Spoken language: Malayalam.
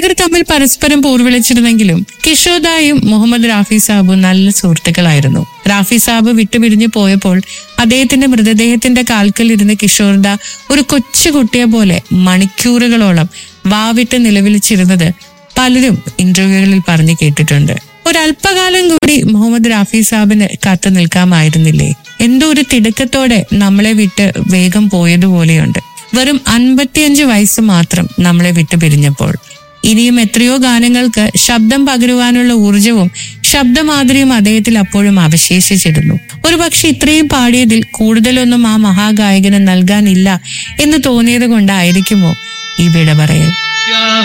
ഗായകർ തമ്മിൽ പരസ്പരം പോർവിളിച്ചിരുന്നെങ്കിലും കിഷോദായും മുഹമ്മദ് റാഫി സാബും നല്ല സുഹൃത്തുക്കളായിരുന്നു റാഫി സാബ് വിട്ടുപിരിഞ്ഞു പോയപ്പോൾ അദ്ദേഹത്തിന്റെ മൃതദേഹത്തിന്റെ കാൽക്കൽ ഇരുന്ന് കിഷോർദ ഒരു കൊച്ചു കുട്ടിയെ പോലെ മണിക്കൂറുകളോളം വാവിട്ട് നിലവിളിച്ചിരുന്നത് പലരും ഇന്റർവ്യൂകളിൽ പറഞ്ഞു കേട്ടിട്ടുണ്ട് ഒരല്പകാലം കൂടി മുഹമ്മദ് റാഫി സാബിന് കാത്തു നിൽക്കാമായിരുന്നില്ലേ എന്തോ ഒരു തിടുക്കത്തോടെ നമ്മളെ വിട്ട് വേഗം പോയതുപോലെയുണ്ട് വെറും അൻപത്തിയഞ്ച് വയസ്സ് മാത്രം നമ്മളെ വിട്ടു പിരിഞ്ഞപ്പോൾ ഇനിയും എത്രയോ ഗാനങ്ങൾക്ക് ശബ്ദം പകരുവാനുള്ള ഊർജവും ശബ്ദമാധുര്യവും അദ്ദേഹത്തിൽ അപ്പോഴും അവശേഷിച്ചിരുന്നു ഒരുപക്ഷെ ഇത്രയും പാടിയതിൽ കൂടുതലൊന്നും ആ മഹാഗായകന് നൽകാനില്ല എന്ന് തോന്നിയത് കൊണ്ടായിരിക്കുമോ ഈ വിട പറയൽ क्या